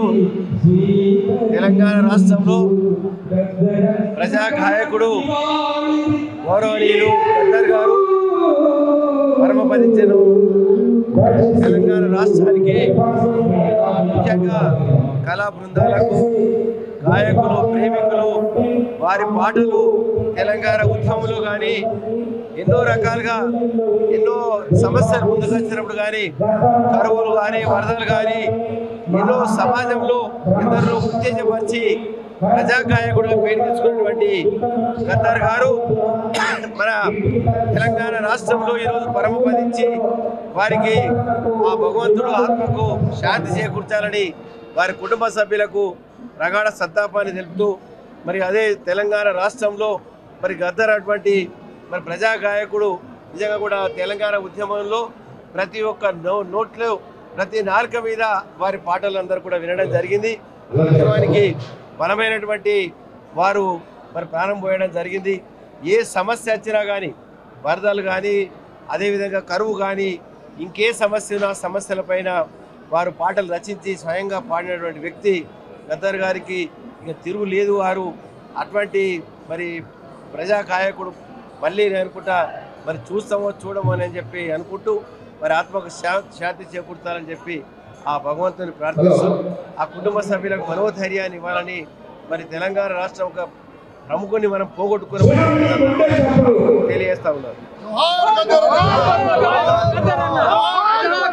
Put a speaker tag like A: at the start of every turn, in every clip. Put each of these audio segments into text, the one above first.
A: తెలంగాణ రాష్ట్రంలో ప్రజా గాయకుడు గౌరవనీయులు గద్దర్ గారు పరమపదించను తెలంగాణ రాష్ట్రానికి ముఖ్యంగా కళా బృందాలకు గాయకులు ప్రేమికులు వారి పాటలు తెలంగాణ ఉద్యమంలో కానీ ఎన్నో రకాలుగా ఎన్నో సమస్యలు ముందుకు వచ్చినప్పుడు కానీ కరువులు కానీ వరదలు కానీ ఎన్నో సమాజంలో ఎందరో ఉత్తేజపరిచి ప్రజా గాయకుడుగా పేరు తెచ్చుకున్నటువంటి గద్దర్ గారు మన తెలంగాణ రాష్ట్రంలో ఈరోజు పరమపదించి వారికి ఆ భగవంతుడు ఆత్మకు శాంతి చేకూర్చాలని వారి కుటుంబ సభ్యులకు ప్రగాఢ సంతాపాన్ని తెలుపుతూ మరి అదే తెలంగాణ రాష్ట్రంలో మరి గద్దర్ అటువంటి మరి ప్రజా గాయకుడు నిజంగా కూడా తెలంగాణ ఉద్యమంలో ప్రతి ఒక్క నో నోట్లో ప్రతి నాలుక మీద వారి పాటలు అందరూ కూడా వినడం జరిగింది ఉద్యమానికి బలమైనటువంటి వారు మరి ప్రాణం పోయడం జరిగింది ఏ సమస్య వచ్చినా కానీ వరదలు కానీ అదేవిధంగా కరువు కానీ ఇంకే సమస్య ఉన్నా సమస్యలపైన వారు పాటలు రచించి స్వయంగా పాడినటువంటి వ్యక్తి గద్దర్ గారికి ఇక తిరుగు లేదు వారు అటువంటి మరి ప్రజా గాయకుడు మళ్ళీ నేను అనుకుంటా మరి చూస్తామో చూడమో అని చెప్పి అనుకుంటూ మరి ఆత్మకు శా- శాంతి చేకూర్చాలని చెప్పి ఆ భగవంతుని ప్రార్థిస్తూ ఆ కుటుంబ సభ్యులకు మనోధైర్యాన్ని ఇవ్వాలని మరి తెలంగాణ రాష్ట్రం ఒక ప్రముఖుని మనం పోగొట్టుకుని తెలియజేస్తా ఉన్నారు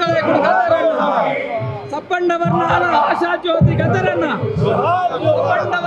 B: సప్పండ వర్ణాల ఆశా జ్యోతి గద్దరన్న సప్పండ